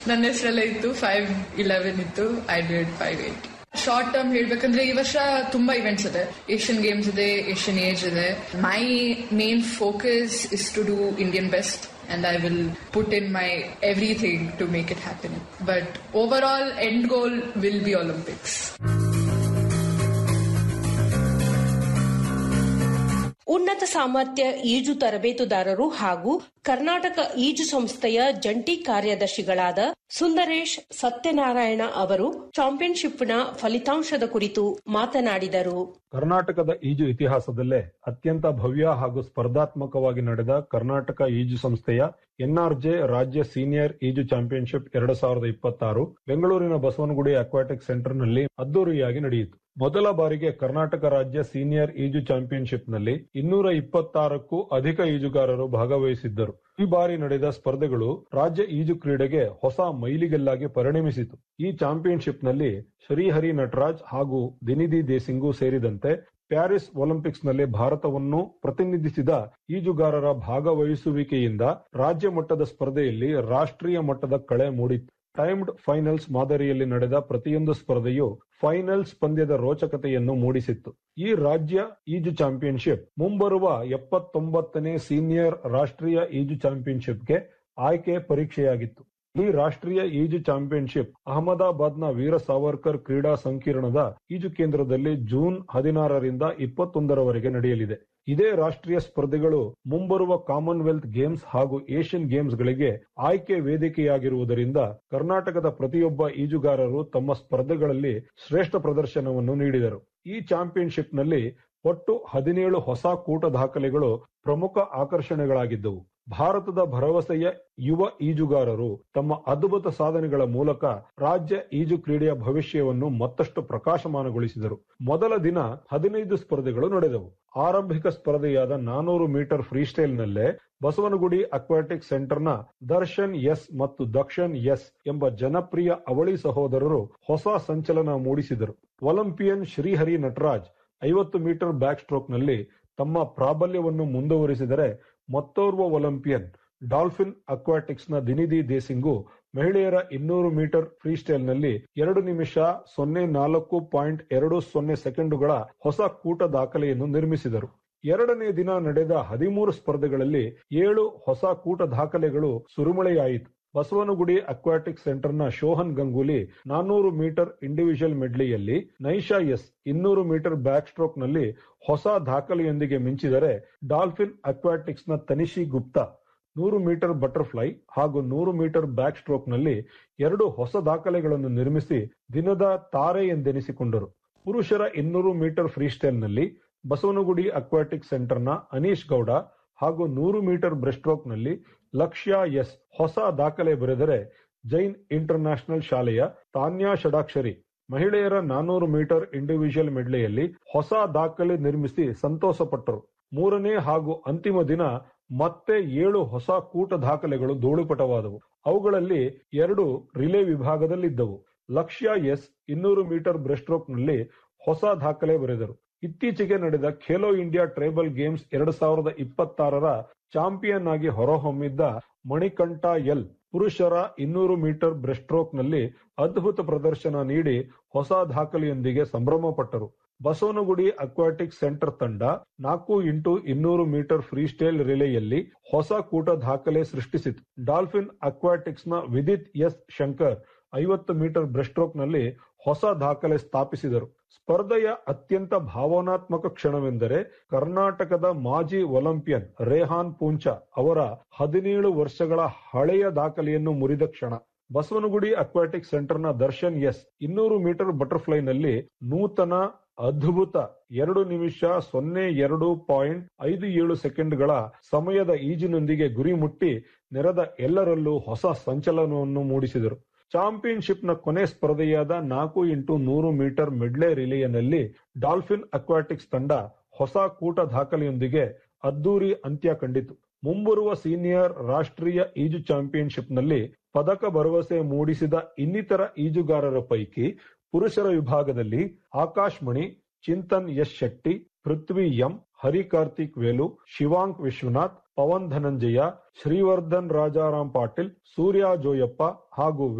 ನನ್ನ ಹೆಸರಲ್ಲೇ ಇತ್ತು ಫೈವ್ ಇಲೆವೆನ್ ಇತ್ತು I did five eight short term ಹೇಳ್ಬೇಕಂದ್ರೆ ಈ ವರ್ಷ ತುಂಬಾ ಇವೆಂಟ್ಸ್ ಇದೆ ಏಷ್ಯನ್ ಗೇಮ್ಸ್ ಇದೆ ಏಷ್ಯನ್ ಏಜ್ ಇದೆ my main focus is to do Indian best and I will put in my everything to make it happen. But overall, end goal will be Olympics. ಉನ್ನತ ಸಾಮರ್ಥ್ಯ ಈಜು ತರಬೇತುದಾರರು ಹಾಗೂ ಕರ್ನಾಟಕ ಈಜು ಸಂಸ್ಥೆಯ ಜಂಟಿ ಕಾರ್ಯದರ್ಶಿಗಳಾದ ಸುಂದರೇಶ್ ಸತ್ಯನಾರಾಯಣ ಅವರು ಚಾಂಪಿಯನ್ಶಿಪ್ನ ಫಲಿತಾಂಶದ ಕುರಿತು ಮಾತನಾಡಿದರು ಕರ್ನಾಟಕದ ಈಜು ಇತಿಹಾಸದಲ್ಲೇ ಅತ್ಯಂತ ಭವ್ಯ ಹಾಗೂ ಸ್ಪರ್ಧಾತ್ಮಕವಾಗಿ ನಡೆದ ಕರ್ನಾಟಕ ಈಜು ಸಂಸ್ಥೆಯ ಎನ್ಆರ್ಜೆ ರಾಜ್ಯ ಸೀನಿಯರ್ ಈಜು ಚಾಂಪಿಯನ್ಶಿಪ್ ಎರಡು ಸಾವಿರದ ಇಪ್ಪತ್ತಾರು ಬೆಂಗಳೂರಿನ ಬಸವನಗುಡಿ ಅಕ್ವಾಟಿಕ್ ಸೆಂಟರ್ನಲ್ಲಿ ಅದ್ದೂರಿಯಾಗಿ ನಡೆಯಿತು ಮೊದಲ ಬಾರಿಗೆ ಕರ್ನಾಟಕ ರಾಜ್ಯ ಸೀನಿಯರ್ ಈಜು ಚಾಂಪಿಯನ್ಶಿಪ್ನಲ್ಲಿ ಇನ್ನೂರ ಇಪ್ಪತ್ತಾರಕ್ಕೂ ಅಧಿಕ ಈಜುಗಾರರು ಭಾಗವಹಿಸಿದ್ದರು ಈ ಬಾರಿ ನಡೆದ ಸ್ಪರ್ಧೆಗಳು ರಾಜ್ಯ ಈಜು ಕ್ರೀಡೆಗೆ ಹೊಸ ಮೈಲಿಗಲ್ಲಾಗಿ ಪರಿಣಮಿಸಿತು ಈ ಚಾಂಪಿಯನ್ಶಿಪ್ನಲ್ಲಿ ಶ್ರೀಹರಿ ನಟರಾಜ್ ಹಾಗೂ ದಿನಿಧಿ ದೇಸಿಂಗು ಸೇರಿದಂತೆ ಪ್ಯಾರಿಸ್ ಒಲಿಂಪಿಕ್ಸ್ನಲ್ಲಿ ಭಾರತವನ್ನು ಪ್ರತಿನಿಧಿಸಿದ ಈಜುಗಾರರ ಭಾಗವಹಿಸುವಿಕೆಯಿಂದ ರಾಜ್ಯ ಮಟ್ಟದ ಸ್ಪರ್ಧೆಯಲ್ಲಿ ರಾಷ್ಟ್ರೀಯ ಮಟ್ಟದ ಕಳೆ ಮೂಡಿತ್ತು ಟೈಮ್ಡ್ ಫೈನಲ್ಸ್ ಮಾದರಿಯಲ್ಲಿ ನಡೆದ ಪ್ರತಿಯೊಂದು ಸ್ಪರ್ಧೆಯು ಫೈನಲ್ಸ್ ಪಂದ್ಯದ ರೋಚಕತೆಯನ್ನು ಮೂಡಿಸಿತ್ತು ಈ ರಾಜ್ಯ ಈಜು ಚಾಂಪಿಯನ್ಶಿಪ್ ಮುಂಬರುವ ಎಪ್ಪತ್ತೊಂಬತ್ತನೇ ಸೀನಿಯರ್ ರಾಷ್ಟ್ರೀಯ ಈಜು ಚಾಂಪಿಯನ್ಶಿಪ್ಗೆ ಆಯ್ಕೆ ಪರೀಕ್ಷೆಯಾಗಿತ್ತು ಈ ರಾಷ್ಟ್ರೀಯ ಈಜು ಚಾಂಪಿಯನ್ಶಿಪ್ ಅಹಮದಾಬಾದ್ನ ವೀರ ಸಾವರ್ಕರ್ ಕ್ರೀಡಾ ಸಂಕೀರ್ಣದ ಈಜು ಕೇಂದ್ರದಲ್ಲಿ ಜೂನ್ ಹದಿನಾರರಿಂದ ಇಪ್ಪತ್ತೊಂದರವರೆಗೆ ನಡೆಯಲಿದೆ ಇದೇ ರಾಷ್ಟ್ರೀಯ ಸ್ಪರ್ಧೆಗಳು ಮುಂಬರುವ ಕಾಮನ್ವೆಲ್ತ್ ಗೇಮ್ಸ್ ಹಾಗೂ ಏಷ್ಯನ್ ಗೇಮ್ಸ್ಗಳಿಗೆ ಆಯ್ಕೆ ವೇದಿಕೆಯಾಗಿರುವುದರಿಂದ ಕರ್ನಾಟಕದ ಪ್ರತಿಯೊಬ್ಬ ಈಜುಗಾರರು ತಮ್ಮ ಸ್ಪರ್ಧೆಗಳಲ್ಲಿ ಶ್ರೇಷ್ಠ ಪ್ರದರ್ಶನವನ್ನು ನೀಡಿದರು ಈ ಚಾಂಪಿಯನ್ಶಿಪ್ನಲ್ಲಿ ಒಟ್ಟು ಹದಿನೇಳು ಹೊಸ ಕೂಟ ದಾಖಲೆಗಳು ಪ್ರಮುಖ ಆಕರ್ಷಣೆಗಳಾಗಿದ್ದವು ಭಾರತದ ಭರವಸೆಯ ಯುವ ಈಜುಗಾರರು ತಮ್ಮ ಅದ್ಭುತ ಸಾಧನೆಗಳ ಮೂಲಕ ರಾಜ್ಯ ಈಜು ಕ್ರೀಡೆಯ ಭವಿಷ್ಯವನ್ನು ಮತ್ತಷ್ಟು ಪ್ರಕಾಶಮಾನಗೊಳಿಸಿದರು ಮೊದಲ ದಿನ ಹದಿನೈದು ಸ್ಪರ್ಧೆಗಳು ನಡೆದವು ಆರಂಭಿಕ ಸ್ಪರ್ಧೆಯಾದ ನಾನೂರು ಮೀಟರ್ ಫ್ರೀಸ್ಟೈಲ್ನಲ್ಲೇ ಬಸವನಗುಡಿ ಅಕ್ವಾಟಿಕ್ ಸೆಂಟರ್ನ ದರ್ಶನ್ ಎಸ್ ಮತ್ತು ದಕ್ಷನ್ ಎಸ್ ಎಂಬ ಜನಪ್ರಿಯ ಅವಳಿ ಸಹೋದರರು ಹೊಸ ಸಂಚಲನ ಮೂಡಿಸಿದರು ಒಲಿಂಪಿಯನ್ ಶ್ರೀಹರಿ ನಟರಾಜ್ ಐವತ್ತು ಮೀಟರ್ ಬ್ಯಾಕ್ ಸ್ಟ್ರೋಕ್ನಲ್ಲಿ ತಮ್ಮ ಪ್ರಾಬಲ್ಯವನ್ನು ಮುಂದುವರಿಸಿದರೆ ಮತ್ತೋರ್ವ ಒಲಿಂಪಿಯನ್ ಡಾಲ್ಫಿನ್ ಅಕ್ವಾಟಿಕ್ಸ್ನ ದಿನಿಧಿ ದೇಸಿಂಗು ಮಹಿಳೆಯರ ಇನ್ನೂರು ಮೀಟರ್ ಫ್ರೀಸ್ಟೈಲ್ನಲ್ಲಿ ಎರಡು ನಿಮಿಷ ಸೊನ್ನೆ ನಾಲ್ಕು ಪಾಯಿಂಟ್ ಎರಡು ಸೊನ್ನೆ ಸೆಕೆಂಡುಗಳ ಹೊಸ ಕೂಟ ದಾಖಲೆಯನ್ನು ನಿರ್ಮಿಸಿದರು ಎರಡನೇ ದಿನ ನಡೆದ ಹದಿಮೂರು ಸ್ಪರ್ಧೆಗಳಲ್ಲಿ ಏಳು ಹೊಸ ಕೂಟ ದಾಖಲೆಗಳು ಸುರುಮಳೆಯಾಯಿತು ಬಸವನಗುಡಿ ಅಕ್ವಾಟಿಕ್ ಸೆಂಟರ್ನ ಶೋಹನ್ ಗಂಗೂಲಿ ನಾನ್ನೂರು ಮೀಟರ್ ಇಂಡಿವಿಜುವಲ್ ಮೆಡ್ಲಿಯಲ್ಲಿ ನೈಶಾ ಎಸ್ ಇನ್ನೂರು ಮೀಟರ್ ಬ್ಯಾಕ್ ಸ್ಟ್ರೋಕ್ ನಲ್ಲಿ ಹೊಸ ದಾಖಲೆಯೊಂದಿಗೆ ಮಿಂಚಿದರೆ ಡಾಲ್ಫಿನ್ ಅಕ್ವಾಟಿಕ್ಸ್ನ ತನಿಷಿ ಗುಪ್ತಾ ನೂರು ಮೀಟರ್ ಬಟರ್ಫ್ಲೈ ಹಾಗೂ ನೂರು ಮೀಟರ್ ಬ್ಯಾಕ್ ಸ್ಟ್ರೋಕ್ ನಲ್ಲಿ ಎರಡು ಹೊಸ ದಾಖಲೆಗಳನ್ನು ನಿರ್ಮಿಸಿ ದಿನದ ತಾರೆ ಎಂದೆನಿಸಿಕೊಂಡರು ಪುರುಷರ ಇನ್ನೂರು ಮೀಟರ್ ಫ್ರೀಸ್ಟೈಲ್ನಲ್ಲಿ ಬಸವನಗುಡಿ ಅಕ್ವಾಟಿಕ್ ಸೆಂಟರ್ನ ಅನೀಶ್ ಗೌಡ ಹಾಗೂ ನೂರು ಮೀಟರ್ ಬ್ರೆಸ್ಟ್ರೋಕ್ ನಲ್ಲಿ ಲಕ್ಷ್ಯ ಎಸ್ ಹೊಸ ದಾಖಲೆ ಬರೆದರೆ ಜೈನ್ ಇಂಟರ್ ನ್ಯಾಷನಲ್ ಶಾಲೆಯ ತಾನ್ಯಾ ಷಡಾಕ್ಷರಿ ಮಹಿಳೆಯರ ನಾನೂರು ಮೀಟರ್ ಇಂಡಿವಿಜುವಲ್ ಮೆಡ್ಲೆಯಲ್ಲಿ ಹೊಸ ದಾಖಲೆ ನಿರ್ಮಿಸಿ ಸಂತೋಷಪಟ್ಟರು ಮೂರನೇ ಹಾಗೂ ಅಂತಿಮ ದಿನ ಮತ್ತೆ ಏಳು ಹೊಸ ಕೂಟ ದಾಖಲೆಗಳು ಧೂಳುಪಟವಾದವು ಅವುಗಳಲ್ಲಿ ಎರಡು ರಿಲೇ ವಿಭಾಗದಲ್ಲಿದ್ದವು ಲಕ್ಷ್ಯ ಎಸ್ ಇನ್ನೂರು ಮೀಟರ್ ಬ್ರೆಸ್ಟ್ರೋಕ್ ನಲ್ಲಿ ಹೊಸ ದಾಖಲೆ ಬರೆದರು ಇತ್ತೀಚೆಗೆ ನಡೆದ ಖೇಲೋ ಇಂಡಿಯಾ ಟ್ರೈಬಲ್ ಗೇಮ್ಸ್ ಎರಡು ಸಾವಿರದ ಇಪ್ಪತ್ತಾರರ ಚಾಂಪಿಯನ್ ಆಗಿ ಹೊರಹೊಮ್ಮಿದ್ದ ಮಣಿಕಂಠ ಎಲ್ ಪುರುಷರ ಇನ್ನೂರು ಮೀಟರ್ ಬ್ರೆಸ್ಟ್ರೋಕ್ ನಲ್ಲಿ ಅದ್ಭುತ ಪ್ರದರ್ಶನ ನೀಡಿ ಹೊಸ ದಾಖಲೆಯೊಂದಿಗೆ ಸಂಭ್ರಮ ಪಟ್ಟರು ಬಸವನಗುಡಿ ಅಕ್ವಾಟಿಕ್ ಸೆಂಟರ್ ತಂಡ ನಾಲ್ಕು ಇಂಟು ಇನ್ನೂರು ಮೀಟರ್ ಫ್ರೀಸ್ಟೈಲ್ ರಿಲೆಯಲ್ಲಿ ಹೊಸ ಕೂಟ ದಾಖಲೆ ಸೃಷ್ಟಿಸಿತು ಡಾಲ್ಫಿನ್ ಅಕ್ವಾಟಿಕ್ಸ್ ನ ವಿದಿತ್ ಎಸ್ ಶಂಕರ್ ಐವತ್ತು ಮೀಟರ್ ಬ್ರೆಸ್ಟ್ರೋಕ್ ನಲ್ಲಿ ಹೊಸ ದಾಖಲೆ ಸ್ಥಾಪಿಸಿದರು ಸ್ಪರ್ಧೆಯ ಅತ್ಯಂತ ಭಾವನಾತ್ಮಕ ಕ್ಷಣವೆಂದರೆ ಕರ್ನಾಟಕದ ಮಾಜಿ ಒಲಿಂಪಿಯನ್ ರೇಹಾನ್ ಪೂಂಚಾ ಅವರ ಹದಿನೇಳು ವರ್ಷಗಳ ಹಳೆಯ ದಾಖಲೆಯನ್ನು ಮುರಿದ ಕ್ಷಣ ಬಸವನಗುಡಿ ಅಕ್ವಾಟಿಕ್ ಸೆಂಟರ್ನ ದರ್ಶನ್ ಎಸ್ ಇನ್ನೂರು ಮೀಟರ್ ಬಟರ್ಫ್ಲೈನಲ್ಲಿ ನೂತನ ಅದ್ಭುತ ಎರಡು ನಿಮಿಷ ಸೊನ್ನೆ ಎರಡು ಪಾಯಿಂಟ್ ಐದು ಏಳು ಸೆಕೆಂಡ್ಗಳ ಸಮಯದ ಈಜಿನೊಂದಿಗೆ ಗುರಿ ಮುಟ್ಟಿ ನೆರೆದ ಎಲ್ಲರಲ್ಲೂ ಹೊಸ ಸಂಚಲನವನ್ನು ಮೂಡಿಸಿದರು ಚಾಂಪಿಯನ್ಶಿಪ್ನ ಕೊನೆ ಸ್ಪರ್ಧೆಯಾದ ನಾಲ್ಕು ಇಂಟು ನೂರು ಮೀಟರ್ ಮಿಡ್ಲೆ ರಿಲೆಯನಲ್ಲಿ ಡಾಲ್ಫಿನ್ ಅಕ್ವಾಟಿಕ್ಸ್ ತಂಡ ಹೊಸ ಕೂಟ ದಾಖಲೆಯೊಂದಿಗೆ ಅದ್ದೂರಿ ಅಂತ್ಯ ಕಂಡಿತು ಮುಂಬರುವ ಸೀನಿಯರ್ ರಾಷ್ಟ್ರೀಯ ಈಜು ಚಾಂಪಿಯನ್ಶಿಪ್ನಲ್ಲಿ ಪದಕ ಭರವಸೆ ಮೂಡಿಸಿದ ಇನ್ನಿತರ ಈಜುಗಾರರ ಪೈಕಿ ಪುರುಷರ ವಿಭಾಗದಲ್ಲಿ ಆಕಾಶ್ ಮಣಿ ಚಿಂತನ್ ಎಸ್ ಶೆಟ್ಟಿ ಪೃಥ್ವಿ ಎಂ ಹರಿಕಾರ್ತಿಕ್ ವೇಲು ಶಿವಾಂಕ್ ವಿಶ್ವನಾಥ್ ಪವನ್ ಧನಂಜಯ ಶ್ರೀವರ್ಧನ್ ರಾಜಾರಾಮ್ ಪಾಟೀಲ್ ಸೂರ್ಯ ಜೋಯಪ್ಪ ಹಾಗೂ